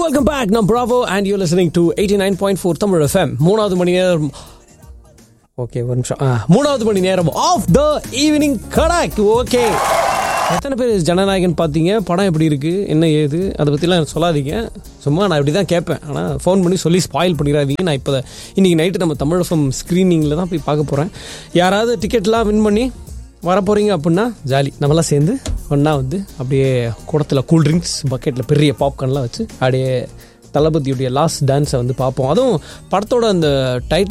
welcome back நான் Bravo and you listening to eighty nine point four Tamil FM மூணாவது மணி நேரம் ஓகே ஒரு நிமிஷம் ஆ, மூணாவது மணி நேரம் ஆஃப் த ஈவினிங் கடாக் ஓகே எத்தனை பேர் ஜனநாயகன் பார்த்தீங்க படம் எப்படி இருக்கு என்ன ஏது அதை பற்றிலாம் எனக்கு சொல்லாதீங்க சும்மா நான் இப்படி தான் கேட்பேன் ஆனால் ஃபோன் பண்ணி சொல்லி ஸ்பாயில் பண்ணிடாதீங்க நான் இப்போ இன்னைக்கு நைட்டு நம்ம தமிழ் எஃப்எம் ஸ்க்ரீனிங்கில் தான் போய் பார்க்க போகிறேன் யாராவது டிக்கெட்லாம் வின் பண்ணி வர போகிறீங்க அப்படின்னா ஜாலி நம்மலாம் சேர்ந்து ஒன்றா வந்து அப்படியே குடத்தில் கூல்ட்ரிங்க்ஸ் பக்கெட்டில் பெரிய பாப்கார்ன்லாம் வச்சு அப்படியே தளபதியுடைய லாஸ்ட் டான்ஸை வந்து பார்ப்போம் அதுவும் படத்தோட அந்த டைட்டில்